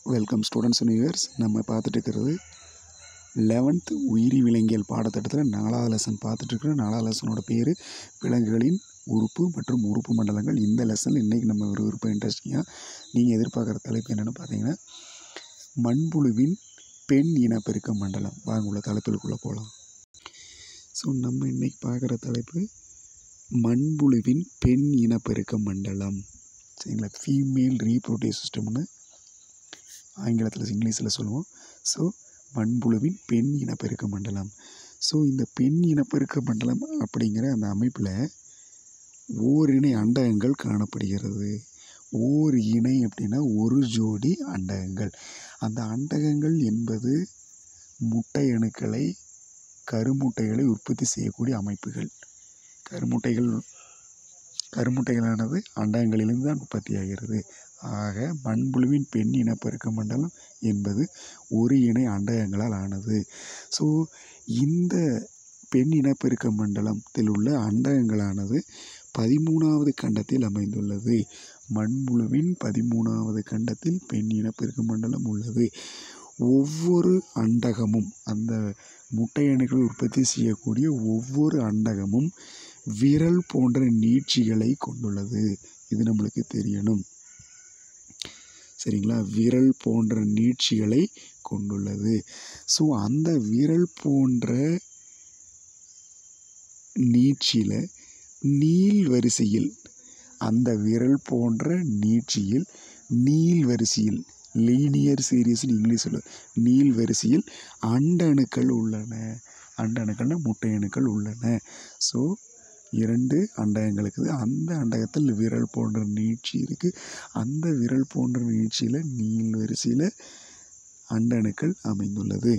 welcome students and viewers நம்ம பார்த்துட்டு இருக்கிறது லெவன்த் உயிரி விலங்கியல் பாடத்திட்டத்தில் நாலாவது லெசன் பார்த்துட்டு இருக்கிறோம் நாலாவது லெசனோட பேர் விலங்குகளின் உறுப்பு மற்றும் உறுப்பு மண்டலங்கள் இந்த லெசனில் இன்றைக்கி நம்ம ஒரு உறுப்பு இன்ட்ரெஸ்டிங்காக நீங்கள் எதிர்பார்க்குற தலைப்பு என்னென்னு பார்த்தீங்கன்னா மண்புழுவின் பெண் இனப்பெருக்க மண்டலம் வாங்க உள்ள தலைப்பிற்குள்ளே போகலாம் ஸோ நம்ம இன்றைக்கி பார்க்குற தலைப்பு மண்புழுவின் பெண் இனப்பெருக்க மண்டலம் சரிங்களா ஃபீமேல் ரீப்ரோடிவ் சிஸ்டம்னு ஆங்கிலத்தில் இங்கிலீஷில் சொல்லுவோம் ஸோ மண்புழுவின் பெண் இனப்பெருக்க மண்டலம் ஸோ இந்த பெண் இனப்பெருக்க மண்டலம் அப்படிங்கிற அந்த அமைப்பில் ஓரிணை அண்டகங்கள் காணப்படுகிறது ஓர் இணை அப்படின்னா ஒரு ஜோடி அண்டகங்கள் அந்த அண்டகங்கள் என்பது முட்டை அணுக்களை கருமுட்டைகளை உற்பத்தி செய்யக்கூடிய அமைப்புகள் கருமுட்டைகள் கருமுட்டைகளானது அண்டகங்களிலிருந்து தான் உற்பத்தி ஆகிறது ஆக மண்புழுவின் பெண் இனப்பெருக்க மண்டலம் என்பது ஒரு இணை அண்டகங்களால் ஆனது ஸோ இந்த பெண் இனப்பெருக்க மண்டலத்தில் உள்ள அண்டகங்களானது பதிமூணாவது கண்டத்தில் அமைந்துள்ளது மண்புழுவின் பதிமூணாவது கண்டத்தில் பெண் இனப்பெருக்க மண்டலம் உள்ளது ஒவ்வொரு அண்டகமும் அந்த முட்டை அணுக்களை உற்பத்தி செய்யக்கூடிய ஒவ்வொரு அண்டகமும் விரல் போன்ற நீட்சிகளை கொண்டுள்ளது இது நம்மளுக்கு தெரியணும் சரிங்களா விரல் போன்ற நீட்சிகளை கொண்டுள்ளது ஸோ அந்த விரல் போன்ற நீட்சியில் நீள் வரிசையில் அந்த விரல் போன்ற நீட்சியில் நீள் வரிசையில் லீனியர் சீரீஸ்னு இங்கிலீஷில் நீள் வரிசையில் அண்ட அணுக்கள் உள்ளன அண்ட அணுக்கள்னா முட்டை அணுக்கள் உள்ளன ஸோ இரண்டு அண்டகங்களுக்கு அந்த அண்டகத்தில் விரல் போன்ற நீட்சி இருக்குது அந்த விரல் போன்ற நீட்சியில் நீள் வரிசையில் அண்டணுக்கள் அமைந்துள்ளது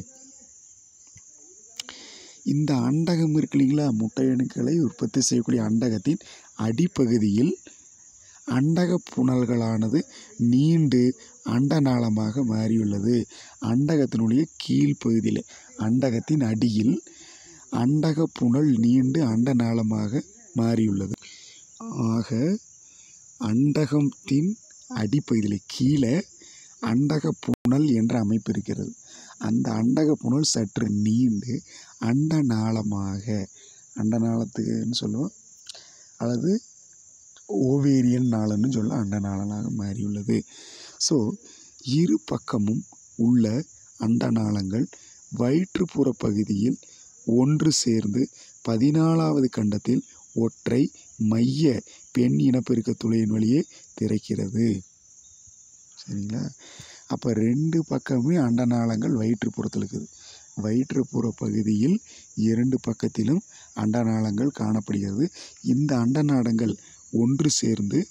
இந்த அண்டகம் இருக்கு இல்லைங்களா முட்டை அணுக்களை உற்பத்தி செய்யக்கூடிய அண்டகத்தின் அடிப்பகுதியில் அண்டக புனல்களானது நீண்டு அண்டநாளமாக மாறியுள்ளது அண்டகத்தினுடைய கீழ்ப்பகுதியில் அண்டகத்தின் அடியில் அண்டக புனல் நீண்டு அண்டநாளமாக மாறியுள்ளது ஆக அண்டகத்தின் அடிப்பகுதியில் கீழே அண்டக புனல் என்ற அமைப்பு இருக்கிறது அந்த அண்டக புனல் சற்று நீண்டு அண்டநாளமாக அண்டநாளத்துக்குன்னு சொல்லுவோம் அல்லது ஓவேரியன் நாளன்னு சொல்ல அண்டநாளனாக மாறியுள்ளது ஸோ இரு பக்கமும் உள்ள அண்டநாளங்கள் வயிற்றுப்புற பகுதியில் ஒன்று சேர்ந்து பதினாலாவது கண்டத்தில் ஒற்றை மைய பெண் இனப்பெருக்க துளையின் வழியே திறக்கிறது சரிங்களா அப்போ ரெண்டு பக்கமே அண்டநாளங்கள் வயிற்றுப்புறத்தில் இருக்குது வயிற்றுப்புற பகுதியில் இரண்டு பக்கத்திலும் அண்டநாளங்கள் காணப்படுகிறது இந்த அண்டநாளங்கள் ஒன்று சேர்ந்து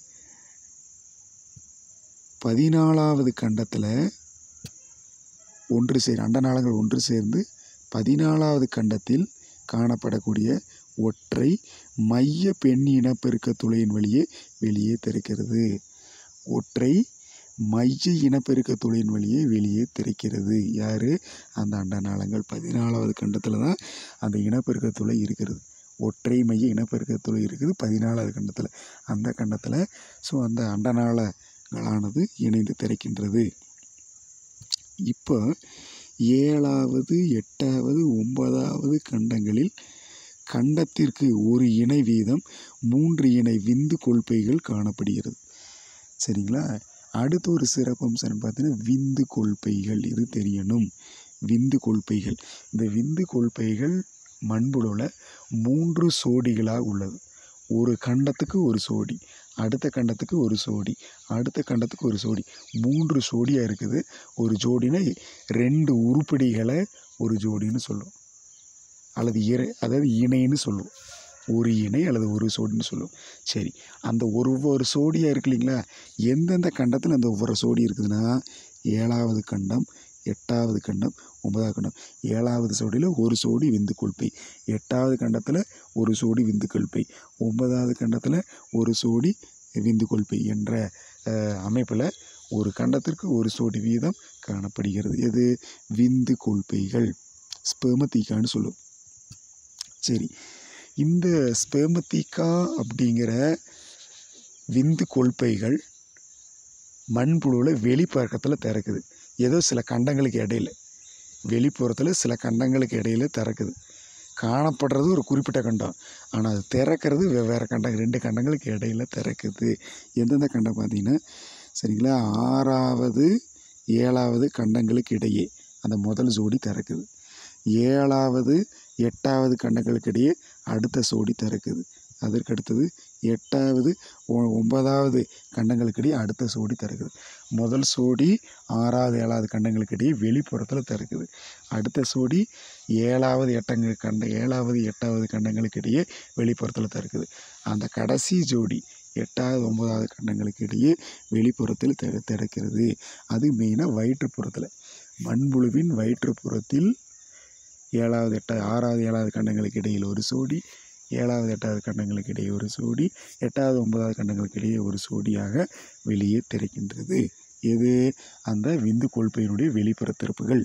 பதினாலாவது கண்டத்தில் ஒன்று சேர் அண்டநாளங்கள் ஒன்று சேர்ந்து பதினாலாவது கண்டத்தில் காணப்படக்கூடிய ஒற்றை மைய பெண் இனப்பெருக்க துளையின் வழியே வெளியே திறக்கிறது ஒற்றை மைய இனப்பெருக்க துளையின் வழியே வெளியே திறக்கிறது யார் அந்த அண்டநாளங்கள் பதினாலாவது கண்டத்தில் தான் அந்த இனப்பெருக்க துளை இருக்கிறது ஒற்றை மைய இனப்பெருக்க துளை இருக்குது பதினாலாவது கண்டத்தில் அந்த கண்டத்தில் ஸோ அந்த அண்டநாளங்களானது இணைந்து திறக்கின்றது இப்போ ஏழாவது எட்டாவது ஒன்பதாவது கண்டங்களில் கண்டத்திற்கு ஒரு இணை வீதம் மூன்று இணை விந்து கொள்பைகள் காணப்படுகிறது சரிங்களா அடுத்த ஒரு சிறப்பம்சம் பார்த்தீங்கன்னா விந்து கொள்பைகள் இது தெரியணும் விந்து கொள்பைகள் இந்த விந்து கொள்பைகள் மண்புழுவில் மூன்று சோடிகளாக உள்ளது ஒரு கண்டத்துக்கு ஒரு சோடி அடுத்த கண்டத்துக்கு ஒரு சோடி அடுத்த கண்டத்துக்கு ஒரு சோடி மூன்று சோடியாக இருக்குது ஒரு ஜோடினா ரெண்டு உருப்படிகளை ஒரு ஜோடின்னு சொல்லும் அல்லது இறை அதாவது இணைன்னு சொல்லுவோம் ஒரு இணை அல்லது ஒரு சோடின்னு சொல்லுவோம் சரி அந்த ஒரு ஒரு சோடியாக இருக்கு இல்லைங்களா எந்தெந்த கண்டத்தில் அந்த ஒவ்வொரு சோடி இருக்குதுன்னா ஏழாவது கண்டம் எட்டாவது கண்டம் ஒன்பதாவது கண்டம் ஏழாவது சோடியில் ஒரு சோடி விந்து கொள்பை எட்டாவது கண்டத்தில் ஒரு சோடி விந்து கொள்பை ஒன்பதாவது கண்டத்தில் ஒரு சோடி விந்து கொள்பை என்ற அமைப்பில் ஒரு கண்டத்திற்கு ஒரு சோடி வீதம் காணப்படுகிறது எது விந்து கொள்பைகள் ஸ்பெமத்திக்கான்னு சொல்லுவோம் சரி இந்த ஸ்பெமத்திக்கா அப்படிங்கிற விந்து கொள்பைகள் மண்புழுவில் வெளிப்பக்கத்தில் திறக்குது ஏதோ சில கண்டங்களுக்கு இடையில வெளிப்புறத்தில் சில கண்டங்களுக்கு இடையில திறக்குது காணப்படுறது ஒரு குறிப்பிட்ட கண்டம் ஆனால் அது திறக்கிறது வெவ்வேறு கண்டம் ரெண்டு கண்டங்களுக்கு இடையில திறக்குது எந்தெந்த கண்டம் பார்த்தீங்கன்னா சரிங்களா ஆறாவது ஏழாவது கண்டங்களுக்கு இடையே அந்த முதல் ஜோடி திறக்குது ஏழாவது எட்டாவது கண்டங்களுக்கு இடையே அடுத்த சோடி திறக்குது அதற்கு அடுத்தது எட்டாவது ஒ- ஒன்பதாவது கண்டங்களுக்கு இடையே அடுத்த சோடி திறக்குது முதல் சோடி ஆறாவது ஏழாவது கண்டங்களுக்கு இடையே வெளிப்புறத்தில் திறக்குது அடுத்த சோடி ஏழாவது எட்டங்க கண்ட ஏழாவது எட்டாவது கண்டங்களுக்கு இடையே வெளிப்புறத்தில் திறக்குது அந்த கடைசி ஜோடி எட்டாவது ஒன்பதாவது கண்டங்களுக்கு இடையே வெளிப்புறத்தில் திற திறக்கிறது அது மெயினாக வயிற்றுப்புறத்தில் மண்புழுவின் வயிற்றுப்புறத்தில் ஏழாவது எட்டாவது ஆறாவது ஏழாவது கண்டங்களுக்கு இடையில் ஒரு சோடி ஏழாவது எட்டாவது கண்டங்களுக்கு இடையே ஒரு சோடி எட்டாவது ஒன்பதாவது கண்டங்களுக்கு இடையே ஒரு சோடியாக வெளியே திறக்கின்றது எது அந்த விந்து கொள்பையினுடைய வெளிப்புற திறப்புகள்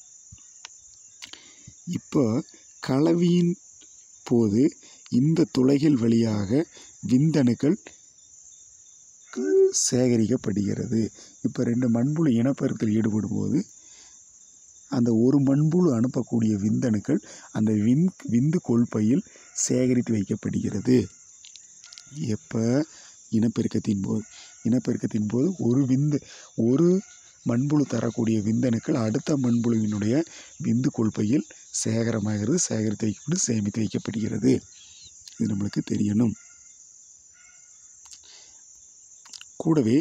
இப்போ கலவியின் போது இந்த துளைகள் வழியாக விந்தணுக்கள் கு- சேகரிக்கப்படுகிறது இப்போ ரெண்டு மண்புழு இனப்பெருக்கத்தில் ஈடுபடும் போது அந்த ஒரு மண்புழு அனுப்பக்கூடிய விந்தணுக்கள் அந்த வின் விந்து கொள்பையில் சேகரித்து வைக்கப்படுகிறது எப்போ இனப்பெருக்கத்தின் போது இனப்பெருக்கத்தின் போது ஒரு விந்து ஒரு மண்புழு தரக்கூடிய விந்தணுக்கள் அடுத்த மண்புழுவினுடைய விந்து கொள்பையில் சேகரமாகிறது சேகரித்து வைக்கப்பட்டு சேமித்து வைக்கப்படுகிறது இது நம்மளுக்கு தெரியணும் கூடவே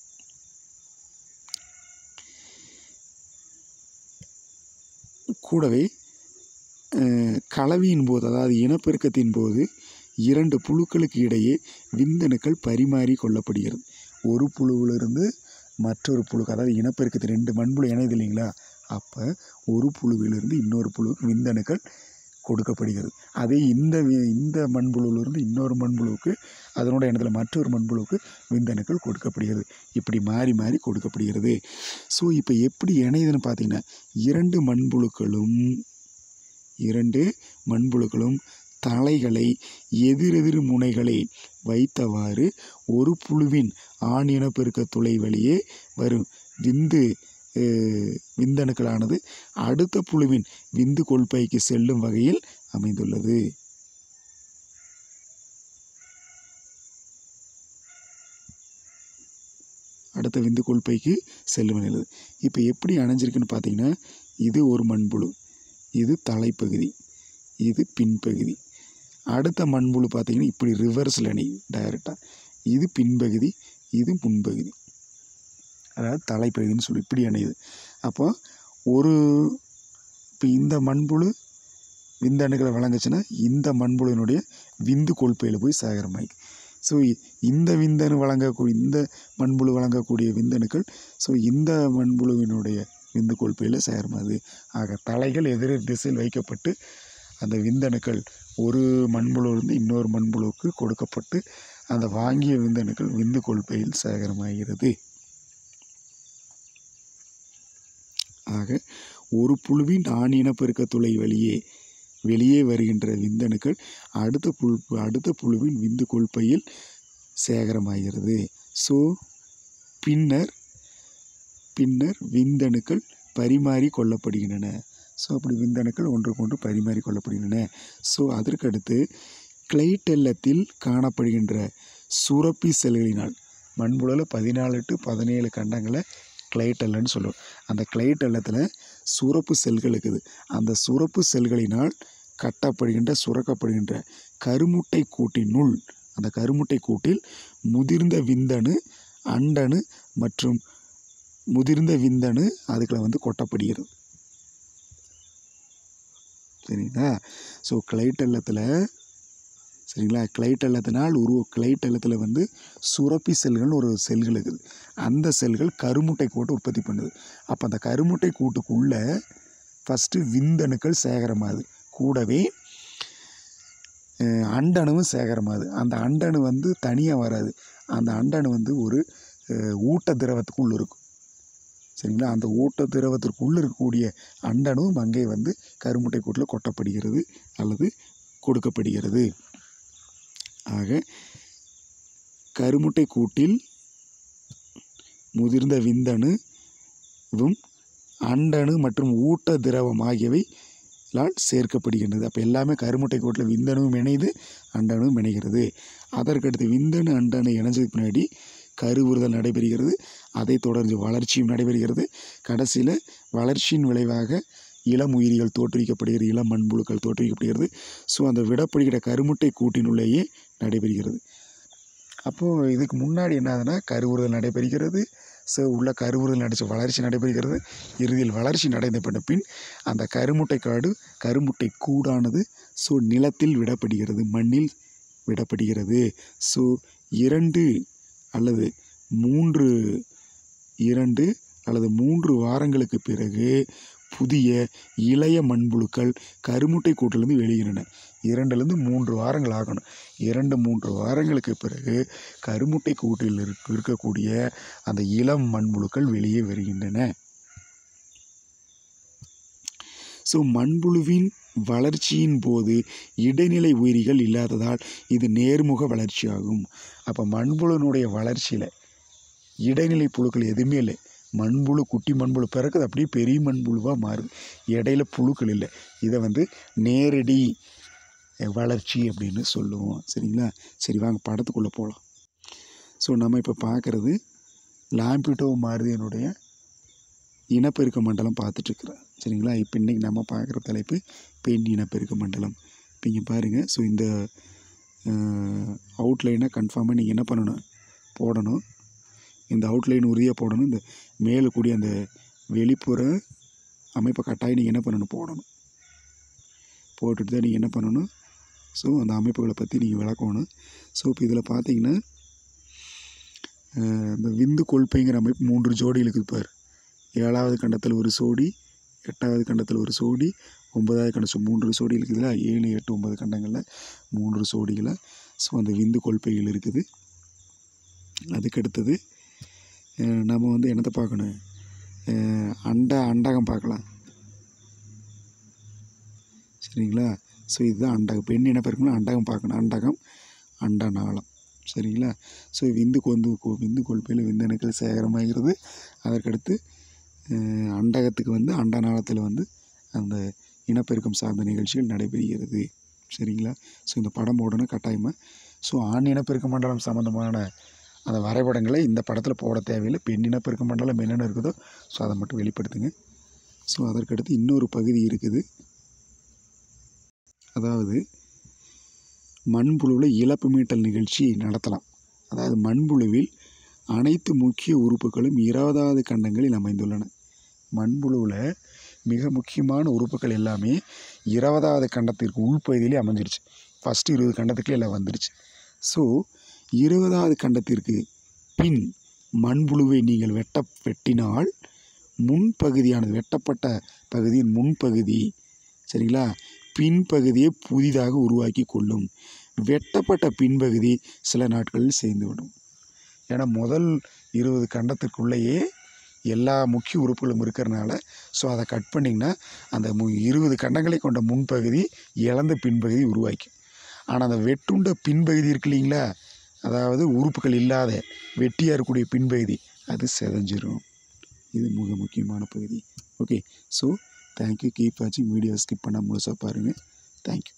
கூடவே அஹ், கலவியின் போது அதாவது இனப்பெருக்கத்தின் போது இரண்டு புழுக்களுக்கு இடையே விந்தணுக்கள் பரிமாறி கொள்ளப்படுகிறது ஒரு புழுவிலிருந்து மற்றொரு புழுக்கு அதாவது இனப்பெருக்கத்தில் ரெண்டு மண்புழு இணையுது இல்லைங்களா அப்போ ஒரு புழுவிலிருந்து இன்னொரு புழுவுக்கு விந்தணுக்கள் கொடுக்கப்படுகிறது அதே இந்த வி- இந்த மண்புழுவிலிருந்து இன்னொரு மண்புழுவுக்கு அதனோட இனத்தில் மற்றொரு மண்புழுவுக்கு விந்தணுக்கள் கொடுக்கப்படுகிறது இப்படி மாறி மாறி கொடுக்கப்படுகிறது ஸோ இப்போ எப்படி இணையுதுன்னு பார்த்தீங்கன்னா இரண்டு மண்புழுக்களும் இரண்டு மண்புழுக்களும் தலைகளை எதிரெதிர் முனைகளை வைத்தவாறு ஒரு புழுவின் ஆண் இனப்பெருக்க துளை வழியே வரும் விந்து அஹ், விந்தணுக்களானது அடுத்த புழுவின் விந்து கொள்பைக்கு செல்லும் வகையில் அமைந்துள்ளது அடுத்த விந்து கொள்பைக்கு செல்லும் நிலை இப்போ எப்படி அணைஞ்சிருக்குன்னு பார்த்தீங்கன்னா இது ஒரு மண்புழு இது தலைப்பகுதி இது பின்பகுதி அடுத்த மண்புழு பார்த்தீங்கன்னா இப்படி ரிவர்ஸில் அணையுது டைரெக்டாக இது பின்பகுதி இது முன்பகுதி அதாவது தலைப்பகுதின்னு சொல்லி இப்படி அணையுது அப்போ ஒரு இப்போ இந்த மண்புழு விந்தணுக்களை வழங்குச்சுன்னா இந்த மண்புழுவினுடைய விந்து கொள்பையில் போய் சேகரமாயிக்கு ஸோ இந்த விந்தணு வழங்கக்கூடிய இந்த மண்புழு வழங்கக்கூடிய விந்தணுக்கள் ஸோ இந்த மண்புழுவினுடைய விந்து கொள்பையில் சேகரமாகுது ஆக தலைகள் எதிர் திசையில் வைக்கப்பட்டு அந்த விந்தணுக்கள் ஒரு மண்புழுவிலிருந்து இன்னொரு மண்புழுவுக்கு கொடுக்கப்பட்டு அந்த வாங்கிய விந்தணுக்கள் விந்து கொள்பையில் சேகரமாகிறது ஆக ஒரு புழுவின் ஆண் இனப்பெருக்க துளை வழியே வெளியே வருகின்ற விந்தணுக்கள் அடுத்த புழு அடுத்த புழுவின் விந்து கொள்பையில் சேகரமாகிறது ஸோ பின்னர் பின்னர் விந்தணுக்கள் பரிமாறி கொள்ளப்படுகின்றன ஸோ அப்படி விந்தணுக்கள் ஒன்றுக்கொன்று பரிமாறி கொள்ளப்படுகின்றன ஸோ அதற்கடுத்து கிளைட்டெல்லத்தில் காணப்படுகின்ற சுரப்பி செல்களினால் மண்புழல பதினாலு டு பதினேழு கண்டங்களை கிளைட்டெல்லன்னு சொல்லுவோம் அந்த கிளைட்டெல்லத்தில் சுரப்பு செல்கள் இருக்குது அந்த சுரப்பு செல்களினால் கட்டப்படுகின்ற சுரக்கப்படுகின்ற கருமுட்டை கூட்டினுள் அந்த கருமுட்டை கூட்டில் முதிர்ந்த விந்தணு அண்டணு மற்றும் முதிர்ந்த விந்தணு அதுக்குள்ள வந்து கொட்டப்படுகிறது சரிங்களா ஸோ கிளைட்டெல்லத்தில் சரிங்களா கிளைட்டெல்லத்தினால் உருவ கிளைட்டெல்லத்தில் வந்து சுரப்பி செல்கள்னு ஒரு செல்கள் இருக்குது அந்த செல்கள் கருமுட்டை கூட்டு உற்பத்தி பண்ணுது அப்போ அந்த கருமுட்டை கூட்டுக்குள்ளே ஃபஸ்ட்டு விந்தணுக்கள் சேகரமாகுது கூடவே அஹ், அண்டணுவும் சேகரமாகுது அந்த அண்டணு வந்து தனியாக வராது அந்த அண்டணு வந்து ஒரு அஹ், ஊட்ட திரவத்துக்குள்ள இருக்கும் சரிங்களா அந்த ஊட்ட திரவத்திற்குள்ளே இருக்கக்கூடிய அண்டனும் அங்கே வந்து கருமுட்டை கூட்டில் கொட்டப்படுகிறது அல்லது கொடுக்கப்படுகிறது ஆக கருமுட்டை கூட்டில் முதிர்ந்த விந்தணுவும் அண்டணு மற்றும் ஊட்ட திரவம் ஆகியவை லால் சேர்க்கப்படுகின்றது அப்போ எல்லாமே கருமுட்டை கோட்டில் விந்தணுவும் இணைது அண்டணுவும் இணைகிறது அதற்கடுத்து விந்தணு அண்டணு இணைஞ்சதுக்கு பின்னாடி கருவுறுதல் நடைபெறுகிறது அதைத் தொடர்ந்து வளர்ச்சியும் நடைபெறுகிறது கடைசியில் வளர்ச்சியின் விளைவாக இளம் உயிரிகள் தோற்றுவிக்கப்படுகிறது இளம் மண்புழுக்கள் தோற்றுவிக்கப்படுகிறது ஸோ அந்த விடப்படுகிற கருமுட்டை கூட்டினுள்ளேயே நடைபெறுகிறது அப்போது இதுக்கு முன்னாடி என்ன ஆகுதுன்னா கருவுறுதல் நடைபெறுகிறது ஸோ உள்ள கருவுறுதல் நடிச்ச வளர்ச்சி நடைபெறுகிறது இறுதியில் வளர்ச்சி நடைபெற்ற பின் அந்த கருமுட்டை காடு கருமுட்டை கூடானது ஸோ நிலத்தில் விடப்படுகிறது மண்ணில் விடப்படுகிறது ஸோ இரண்டு அல்லது மூன்று இரண்டு அல்லது மூன்று வாரங்களுக்கு பிறகு புதிய இளைய மண்புழுக்கள் கருமுட்டை கூட்டிலிருந்து வெளியிடுன இரண்டுலேருந்து மூன்று வாரங்கள் ஆகணும் இரண்டு மூன்று வாரங்களுக்கு பிறகு கருமுட்டை கூட்டில் இருக்க இருக்கக்கூடிய அந்த இளம் மண்புழுக்கள் வெளியே வருகின்றன ஸோ மண்புழுவின் வளர்ச்சியின் போது இடைநிலை உயிரிகள் இல்லாததால் இது நேர்முக வளர்ச்சியாகும் அப்போ மண்புழுனுடைய வளர்ச்சியில் இடைநிலை புழுக்கள் எதுவுமே இல்லை மண்புழு குட்டி மண்புழு பிறக்குது அப்படியே பெரிய மண்புழுவாக மாறுது இடையில புழுக்கள் இல்லை இதை வந்து நேரடி வளர்ச்சி அப்படின்னு சொல்லுவோம் சரிங்களா சரி வாங்க படத்துக்குள்ளே போகலாம் ஸோ நம்ம இப்போ பார்க்குறது லாம்பிட்டோ மாருதியனுடைய இனப்பெருக்க மண்டலம் பார்த்துட்ருக்குறேன் சரிங்களா இப்போ இன்றைக்கி நம்ம பார்க்குற தலைப்பு பெண் இனப்பெருக்க மண்டலம் இப்போ இங்கே பாருங்கள் ஸோ இந்த அவுட்லைனை கன்ஃபார்மாக நீங்கள் என்ன பண்ணணும் போடணும் இந்த அவுட்லைன் உறுதியாக போடணும் இந்த மேலே கூடிய அந்த வெளிப்புற அமைப்பை கட்டாயம் நீங்கள் என்ன பண்ணணும் போடணும் போட்டுட்டு தான் நீங்கள் என்ன பண்ணணும் ஸோ அந்த அமைப்புகளை பற்றி நீங்கள் விளக்கணும் ஸோ இப்போ இதில் பார்த்தீங்கன்னா அஹ், இந்த விந்து கொள்பைங்கிற அமைப்பு மூன்று ஜோடிகள் இருக்குது பார் ஏழாவது கண்டத்தில் ஒரு சோடி எட்டாவது கண்டத்தில் ஒரு சோடி ஒன்பதாவது கண்டம் ஸோ மூன்று சோடிகள் இருக்குதுல்ல ஏழு எட்டு ஒன்பது கண்டங்களில் மூன்று சோடிகளை ஸோ அந்த விந்து கொள்பைகள் இருக்குது அதுக்கடுத்தது அஹ், நம்ம வந்து என்னத்தை பார்க்கணும் அஹ், அண்ட அண்டகம் பார்க்கலாம் சரிங்களா ஸோ இதுதான் அண்டகம் பெண் இனப்பெருக்கம்னா அண்டகம் பார்க்கணும் அண்டகம் அண்டநாளம் சரிங்களா ஸோ விந்து கொந்து கொ- விந்து கொள்பையில் விந்தணுக்கள் சேகரமாகிறது அதற்கடுத்து அஹ், அண்டகத்துக்கு வந்து அண்டநாளத்தில் வந்து அந்த இனப்பெருக்கம் சார்ந்த நிகழ்ச்சிகள் நடைபெறுகிறது சரிங்களா ஸோ இந்த படம் போடணும் கட்டாயமாக ஸோ ஆண் இனப்பெருக்க மண்டலம் சம்மந்தமான அந்த வரைபடங்களை இந்த படத்தில் போட தேவையில்லை பெண் இனப்பெருக்க மண்டலம் என்னென்ன இருக்குதோ ஸோ அதை மட்டும் வெளிப்படுத்துங்க ஸோ அதற்கடுத்து இன்னொரு பகுதி இருக்குது அதாவது மண்புழுவில் இழப்பு மீட்டல் நிகழ்ச்சி நடத்தலாம் அதாவது மண்புழுவில் அனைத்து முக்கிய உறுப்புகளும் இருபதாவது கண்டங்களில் அமைந்துள்ளன மண்புழுவில் மிக முக்கியமான உறுப்புகள் எல்லாமே இருபதாவது கண்டத்திற்கு உள்பகுதியிலே அமைஞ்சிருச்சு ஃபஸ்ட்டு இருபது கண்டத்துக்கு எல்லாம் வந்துருச்சு ஸோ இருபதாவது கண்டத்திற்கு பின் மண்புழுவை நீங்கள் வெட்ட வெட்டினால் முன்பகுதியானது வெட்டப்பட்ட பகுதியின் முன்பகுதி சரிங்களா பின்பகுதியை புதிதாக உருவாக்கி கொள்ளும் வெட்டப்பட்ட பின்பகுதி சில நாட்களில் சேர்ந்துவிடும் ஏன்னா முதல் இருபது கண்டத்துக்குள்ளேயே எல்லா முக்கிய உறுப்புகளும் இருக்கிறனால ஸோ அதை கட் பண்ணிங்கன்னா அந்த மு இருபது கண்டங்களை கொண்ட முன்பகுதி இழந்த பின்பகுதி உருவாக்கும் ஆனால் அந்த வெட்டுண்ட பின்பகுதி இருக்கு இல்லைங்களா அதாவது உறுப்புகள் இல்லாத வெட்டியாக இருக்கக்கூடிய பின்பகுதி அது செதஞ்சிரும் இது மிக முக்கியமான பகுதி ஓகே ஸோ தேங்க்யூ கீப் வாட்சிங் வீடியோ ஸ்கிப் பண்ண முழுசாக பாருங்கள் தேங்க்யூ